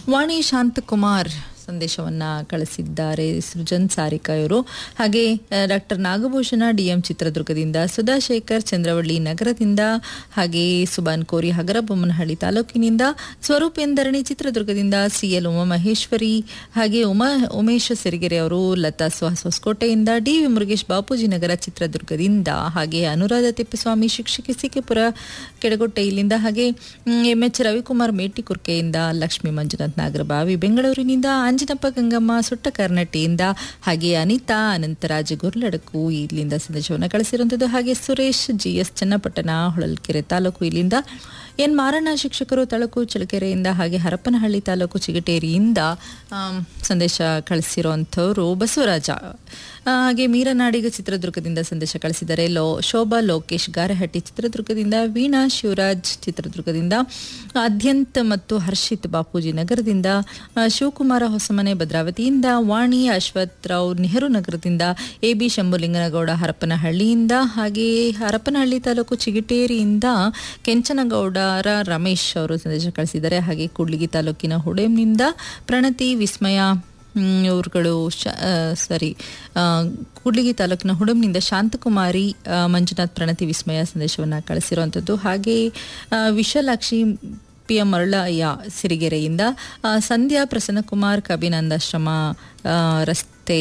ವಾಣಿ ಶಾಂತಕುಮಾರ್ ಸಂದೇಶವನ್ನ ಕಳಿಸಿದ್ದಾರೆ ಸೃಜನ್ ಸಾರಿಕಾ ಇವರು ಹಾಗೆ ಡಾಕ್ಟರ್ ನಾಗಭೂಷಣ ಡಿಎಂ ಚಿತ್ರದುರ್ಗದಿಂದ ಸುಧಾಶೇಖರ್ ಚಂದ್ರವಳ್ಳಿ ನಗರದಿಂದ ಹಾಗೆ ಸುಬಾನ್ ಕೋರಿ ಹಗರಬೊಮ್ಮನಹಳ್ಳಿ ತಾಲೂಕಿನಿಂದ ಸ್ವರೂಪೇಂದರಣಿ ಚಿತ್ರದುರ್ಗದಿಂದ ಸಿಎಲ್ ಉಮಾ ಮಹೇಶ್ವರಿ ಹಾಗೆ ಉಮಾ ಉಮೇಶ್ ಸಿರಿಗೆರೆ ಅವರು ಲತಾ ಸುಹಾಸ್ ಹೊಸಕೋಟೆಯಿಂದ ಡಿ ವಿ ಮುರುಗೇಶ್ ಬಾಪೂಜಿ ನಗರ ಚಿತ್ರದುರ್ಗದಿಂದ ಹಾಗೆ ಅನುರಾಧ ತಿಪ್ಪಸ್ವಾಮಿ ಶಿಕ್ಷಕಿ ಸಿಕೆಪುರ ಕೆಡಗೊಟ್ಟೆ ಇಲ್ಲಿಂದ ಹಾಗೆ ಎಂ ಎಚ್ ರವಿಕುಮಾರ್ ಮೇಟಿಕುರ್ಕೆಯಿಂದ ಲಕ್ಷ್ಮೀ ಮಂಜುನಾಥ್ ನಾಗರಬಾವಿ ಬೆಂಗಳೂರಿನಿಂದ ಅಂಜನಪ್ಪ ಗಂಗಮ್ಮ ಸುಟ್ಟ ಕರ್ನಟ್ಟಿಯಿಂದ ಹಾಗೆ ಅನಿತಾ ಅನಂತರಾಜ್ ಗುರ್ಲಡಕು ಇಲ್ಲಿಂದ ಸಂದೇಶವನ್ನು ಕಳಿಸಿರುವಂಥದ್ದು ಹಾಗೆ ಸುರೇಶ್ ಜಿ ಎಸ್ ಚನ್ನಪಟ್ಟಣ ಹೊಳಲ್ಕೆರೆ ತಾಲೂಕು ಇಲ್ಲಿಂದ ಎನ್ ಮಾರಣ್ಣ ಶಿಕ್ಷಕರು ತಳಕು ಚಳಕೆರೆಯಿಂದ ಹಾಗೆ ಹರಪನಹಳ್ಳಿ ತಾಲೂಕು ಚಿಗಟೇರಿಯಿಂದ ಆಮ್, ಸಂದೇಶ ಕಳಿಸಿರುವಂಥವ್ರು ಬಸವರಾಜ ಆ, ಹಾಗೆ ಮೀರನಾಡಿಗ ಚಿತ್ರದುರ್ಗದಿಂದ ಸಂದೇಶ ಕಳಿಸಿದ್ದಾರೆ ಲೋ ಶೋಭಾ ಲೋಕೇಶ್ ಗಾರಹಟ್ಟಿ ಚಿತ್ರದುರ್ಗದಿಂದ ವೀಣಾ ಶಿವರಾಜ್ ಚಿತ್ರದುರ್ಗದಿಂದ ಅದ್ಯಂತ್ ಮತ್ತು ಹರ್ಷಿತ್ ಬಾಪೂಜಿ ನಗರದಿಂದ ಆ, ಶಿವಕುಮಾರ ಹೊಸಮನೆ ಭದ್ರಾವತಿಯಿಂದ ವಾಣಿ ಅಶ್ವಥ್ ರಾವ್ ನೆಹರು ನಗರದಿಂದ ಎ ಬಿ ಶಂಭುಲಿಂಗನಗೌಡ ಹರಪನಹಳ್ಳಿಯಿಂದ ಹಾಗೆ ಹರಪನಹಳ್ಳಿ ತಾಲೂಕು ಚಿಗಿಟೇರಿಯಿಂದ ಕೆಂಚನಗೌಡರ ರಮೇಶ್ ಅವರು ಸಂದೇಶ ಕಳಿಸಿದ್ದಾರೆ ಹಾಗೆ ಕೂಡ್ಲಿಗಿ ತಾಲೂಕಿನ ಹುಡೇಮ್ನಿಂದ ಪ್ರಣತಿ ವಿಸ್ಮಯ ಹ್ಮ್, ಇವ್ರುಗಳು ಶ ಆ, ಸರಿ ಆ, ಕೂಡ್ಲಿಗಿ ತಾಲೂಕಿನ ಹುಡುಮ್ನಿಂದ ಶಾಂತಕುಮಾರಿ ಆ, ಮಂಜುನಾಥ್ ಪ್ರಣತಿ ವಿಸ್ಮಯ ಸಂದೇಶವನ್ನು ಕಳಿಸಿರುವಂಥದ್ದು ಹಾಗೆ ಆ, ವಿಶಾಲಾಕ್ಷಿ ಪಿ ಎಂ ಮರಳಯ್ಯ ಸಿರಿಗೆರೆಯಿಂದ ಆ, ಸಂಧ್ಯಾ ಪ್ರಸನ್ನಕುಮಾರ್ ಕಬಿನಂದಾಶ್ರಮ ಆ, ರಸ್ತೆ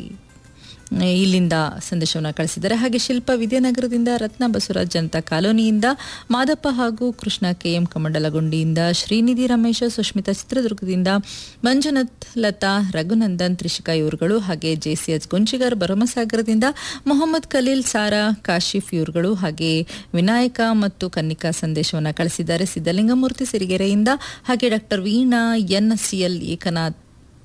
ಇಲ್ಲಿಂದ ಸಂದೇಶವನ್ನು ಕಳಿಸಿದ್ದಾರೆ ಹಾಗೆ ಶಿಲ್ಪ ವಿದ್ಯಾನಗರದಿಂದ ರತ್ನ ಬಸವರಾಜ್ ಜನತಾ ಕಾಲೋನಿಯಿಂದ ಮಾದಪ್ಪ ಹಾಗೂ ಕೃಷ್ಣ ಕೆಎಂ ಕಮಂಡಲಗುಂಡಿಯಿಂದ ಶ್ರೀನಿಧಿ ರಮೇಶ ಸುಷ್ಮಿತಾ ಚಿತ್ರದುರ್ಗದಿಂದ ಮಂಜುನಾಥ್ ಲತಾ ರಘುನಂದನ್ ತ್ರಿಷಿಕಾ ಇವರುಗಳು ಹಾಗೆ ಜೆಸಿಎಚ್ ಗುಂಚಿಗರ್ ಭರಮಸಾಗರದಿಂದ ಮೊಹಮ್ಮದ್ ಖಲೀಲ್ ಸಾರಾ ಕಾಶಿಫ್ ಇವರುಗಳು ಹಾಗೆ ವಿನಾಯಕ ಮತ್ತು ಕನ್ನಿಕಾ ಸಂದೇಶವನ್ನು ಕಳಿಸಿದ್ದಾರೆ ಸಿದ್ದಲಿಂಗಮೂರ್ತಿ ಸಿರಿಗೆರೆಯಿಂದ ಹಾಗೆ doctor Veena N C L Ekanath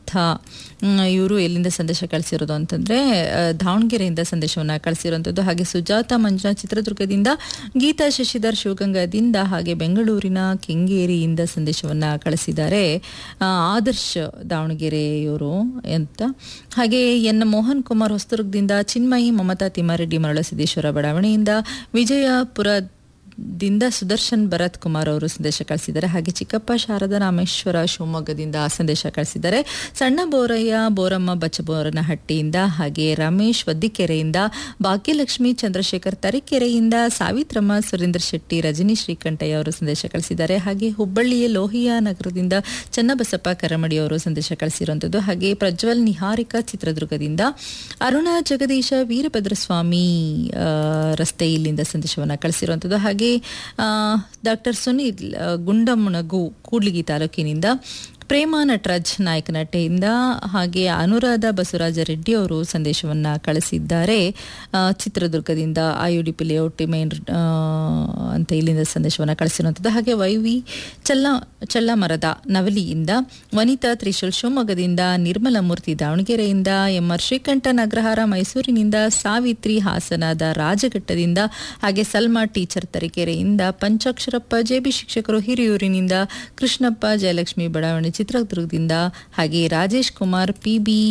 ಇವರು ಎಲ್ಲಿಂದ ಸಂದೇಶ ಕಳಿಸಿರೋದು ಅಂತಂದ್ರೆ ಆ, ದಾವಣಗೆರೆಯಿಂದ ಸಂದೇಶವನ್ನು ಕಳಿಸಿರುವಂಥದ್ದು ಹಾಗೆ ಸುಜಾತ ಮಂಜುನಾಥ್ ಚಿತ್ರದುರ್ಗದಿಂದ ಗೀತಾ ಶಶಿಧರ್ ಶಿವಗಂಗಾದಿಂದ ಹಾಗೆ ಬೆಂಗಳೂರಿನ ಕೆಂಗೇರಿಯಿಂದ ಸಂದೇಶವನ್ನ ಕಳಿಸಿದ್ದಾರೆ ಆ, ಆದರ್ಶ್ ದಾವಣಗೆರೆಯವರು ಅಂತ ಹಾಗೆ ಎನ್ ಮೋಹನ್ ಕುಮಾರ್ ಹೊಸದುರ್ಗದಿಂದ ಚಿನ್ಮಯಿ ಮಮತಾ ತಿಮ್ಮಾರೆಡ್ಡಿ ಮರಳಸಿದ್ದೇಶ್ವರ ಬಡಾವಣೆಯಿಂದ ವಿಜಯಪುರ ದಿಂದ ಸುದರ್ಶನ್ ಭರತ್ ಕುಮಾರ್ ಅವರು ಸಂದೇಶ ಕಳಿಸಿದ್ದಾರೆ ಹಾಗೆ ಚಿಕ್ಕಪ್ಪ ಶಾರದಾ ರಾಮೇಶ್ವರ ಶಿವಮೊಗ್ಗದಿಂದ ಸಂದೇಶ ಕಳಿಸಿದ್ದಾರೆ ಸಣ್ಣ ಬೋರಯ್ಯ ಬೋರಮ್ಮ ಬಚ್ಚಬೋರನಹಟ್ಟಿಯಿಂದ ಹಾಗೆ ರಮೇಶ್ ವದ್ದಿಕೆರೆಯಿಂದ ಭಾಗ್ಯಲಕ್ಷ್ಮಿ ಚಂದ್ರಶೇಖರ್ ತರೀಕೆರೆಯಿಂದ ಸಾವಿತ್ರಮ್ಮ ಸುರೇಂದ್ರ ಶೆಟ್ಟಿ ರಜನಿ ಶ್ರೀಕಂಠಯ್ಯ ಅವರು ಸಂದೇಶ ಕಳಿಸಿದ್ದಾರೆ ಹಾಗೆ ಹುಬ್ಬಳ್ಳಿಯ ಲೋಹಿಯಾ ನಗರದಿಂದ ಚನ್ನಬಸಪ್ಪ ಕರಮಡಿ ಅವರು ಸಂದೇಶ ಕಳಿಸಿರುವಂಥದ್ದು ಹಾಗೆ ಪ್ರಜ್ವಲ್ ನಿಹಾರಿಕಾ ಚಿತ್ರದುರ್ಗದಿಂದ ಅರುಣಾ ಜಗದೀಶ ವೀರಭದ್ರಸ್ವಾಮಿ ಆ, ರಸ್ತೆ ಇಲ್ಲಿಂದ ಸಂದೇಶವನ್ನು ಕಳಿಸಿರುವಂಥದ್ದು ಹಾಗೆ ಡಾಕ್ಟರ್ ಸುನೀಲ್ ಆ, ಗುಂಡಮ್ಮನಗು ಕೂಡ್ಲಿಗಿ ತಾಲೂಕಿನಿಂದ ಪ್ರೇಮ ನಟರಾಜ್ ನಾಯಕನಟೆಯಿಂದ ಹಾಗೆ ಅನುರಾಧ ಬಸವರಾಜ ರೆಡ್ಡಿ ಅವರು ಸಂದೇಶವನ್ನ ಕಳಿಸಿದ್ದಾರೆ ಆ, ಚಿತ್ರದುರ್ಗದಿಂದ ಆಯುಡಿ ಲೇಔಟ್ ಮೇನ್ ಆ, ಅಂತ ಇಲ್ಲಿಂದ ಸಂದೇಶವನ್ನು ಕಳಿಸಿರುವಂಥದ್ದು ಹಾಗೆ ವೈವಿ ಚಲ್ಲ ಚಳ್ಳಮರದ ನವಲಿಯಿಂದ ವನಿತಾ ತ್ರಿಶೂಲ್ ಶಿವಮೊಗ್ಗದಿಂದ ನಿರ್ಮಲ ಮೂರ್ತಿ ದಾವಣಗೆರೆಯಿಂದ ಎಂ ಆರ್ ಶ್ರೀಕಂಠ ನಗರಹಾರ ಮೈಸೂರಿನಿಂದ ಸಾವಿತ್ರಿ ಹಾಸನದ ರಾಜಘಟ್ಟದಿಂದ ಹಾಗೆ ಸಲ್ಮಾ ಟೀಚರ್ ತರೀಕೆರೆಯಿಂದ ಪಂಚಾಕ್ಷರಪ್ಪ ಜೆಬಿ ಶಿಕ್ಷಕರು ಹಿರಿಯೂರಿನಿಂದ ಕೃಷ್ಣಪ್ಪ ಜಯಲಕ್ಷ್ಮಿ ಬಡಾವಣೆ ಚಿತ್ರದುರ್ಗದಿಂದ ಹಾಗೆ ರಾಜೇಶ್ ಕುಮಾರ್ ಪಿ ಬಿ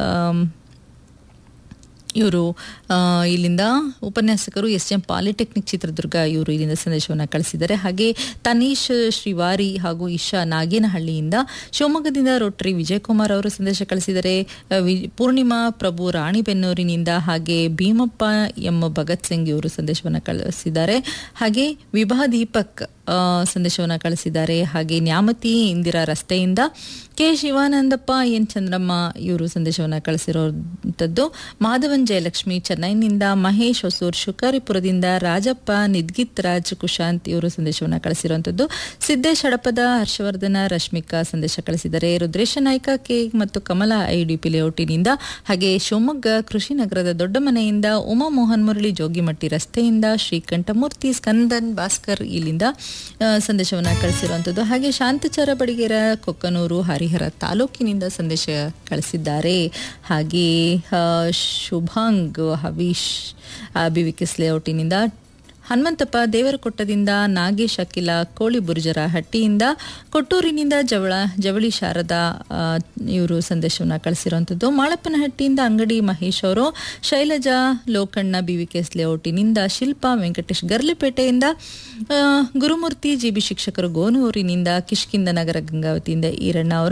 ಇವರು ಇಲ್ಲಿಂದ ಉಪನ್ಯಾಸಕರು ಎಸ್ ಎಂ ಪಾಲಿಟೆಕ್ನಿಕ್ ಚಿತ್ರದುರ್ಗ ಇವರು ಇಲ್ಲಿಂದ ಸಂದೇಶವನ್ನು ಕಳಿಸಿದ್ದಾರೆ ಹಾಗೆ ತನೀಶ್ ಶ್ರೀವಾರಿ ಹಾಗೂ ಇಶಾ ನಾಗೇನಹಳ್ಳಿಯಿಂದ ಶಿವಮೊಗ್ಗದಿಂದ ರೋಟರಿ ವಿಜಯಕುಮಾರ್ ಅವರು ಸಂದೇಶ ಕಳಿಸಿದ್ದಾರೆ ಆ, ವಿ- ಪೂರ್ಣಿಮಾ ಪ್ರಭು ರಾಣಿಬೆನ್ನೂರಿನಿಂದ ಹಾಗೆ ಭೀಮಪ್ಪ ಎಂ ಭಗತ್ ಸಿಂಗ್ ಇವರು ಸಂದೇಶವನ್ನು ಕಳಿಸಿದ್ದಾರೆ ಹಾಗೆ ವಿಭಾ ದೀಪಕ್ ಆ, ಸಂದೇಶವನ್ನು ಕಳಿಸಿದ್ದಾರೆ ಹಾಗೆ ನ್ಯಾಮತಿ ಇಂದಿರಾ ರಸ್ತೆಯಿಂದ ಕೆ ಶಿವಾನಂದಪ್ಪ ಎನ್ ಚಂದ್ರಮ್ಮ ಇವರು ಸಂದೇಶವನ್ನು ಕಳಿಸಿರುವಂಥದ್ದು ಮಾಧವನ್ ಜಯಲಕ್ಷ್ಮಿ ಚೆನ್ನೈನಿಂದ ಮಹೇಶ್ ಹೊಸೂರ್ ಶುಕಾರಿಪುರದಿಂದ ರಾಜಪ್ಪ ನಿದ್ಗಿತ್ ರಾಜ್ ಕುಶಾಂತ್ ಇವರು ಸಂದೇಶವನ್ನು ಕಳಿಸಿರುವಂಥದ್ದು ಸಿದ್ದೇಶ್ ಹಡಪದ ಹರ್ಷವರ್ಧನ ರಶ್ಮಿಕಾ ಸಂದೇಶ ಕಳಿಸಿದ್ದಾರೆ ರುದ್ರೇಶ ನಾಯ್ಕ ಕೆ ಮತ್ತು ಕಮಲಾ ಐಡಿಪಿ ಲೇಔಟಿನಿಂದ ಹಾಗೆ ಶಿವಮೊಗ್ಗ ಕೃಷಿ ನಗರದ ದೊಡ್ಡ ಮನೆಯಿಂದ ಉಮಾ ಮೋಹನ್ ಮುರಳಿ ಜೋಗಿಮಟ್ಟಿ ರಸ್ತೆಯಿಂದ ಶ್ರೀಕಂಠಮೂರ್ತಿ ಸ್ಕಂದನ್ ಭಾಸ್ಕರ್ ಇಲ್ಲಿಂದ ಆ, ಸಂದೇಶವನ್ನು ಕಳಿಸಿರುವಂಥದ್ದು ಹಾಗೆ ಶಾಂತಚಾರ ಬಡಿಗೇರ ಕೊಕ್ಕನೂರು ಹರಿಹರ ತಾಲೂಕಿನಿಂದ ಸಂದೇಶ ಕಳಿಸಿದ್ದಾರೆ ಹಾಗೆ ಆ, ಶುಭಾಂಗ್ ಹವೀಶ್ ಬಿವಿಕೆಸ್ ಲೇಔಟಿನಿಂದ ಹನುಮಂತಪ್ಪ ದೇವರಕೊಟ್ಟದಿಂದ ನಾಗೇಶ್ ಅಖಿಲ ಕೋಳಿ ಬುರುಜರ ಹಟ್ಟಿಯಿಂದ ಕೊಟ್ಟೂರಿನಿಂದ ಜವಳ ಜವಳಿ ಶಾರದಾ ಆ, ಇವರು ಸಂದೇಶವನ್ನು ಕಳಿಸಿರುವಂಥದ್ದು ಮಾಳಪ್ಪನಹಟ್ಟಿಯಿಂದ ಅಂಗಡಿ ಮಹೇಶ್ ಅವರು Shailaja Lokanna B V K S ಲೇಔಟಿನಿಂದ ಶಿಲ್ಪಾ ವೆಂಕಟೇಶ್ ಗರ್ಲಿಪೇಟೆಯಿಂದ ಆ, ಗುರುಮೂರ್ತಿ ಜಿ ಬಿ ಶಿಕ್ಷಕರು ಗೋನೂರಿನಿಂದ ಕಿಷ್ಕಿಂದ ನಗರ ಗಂಗಾವತಿಯಿಂದ ಈರಣ್ಣ ಅವರು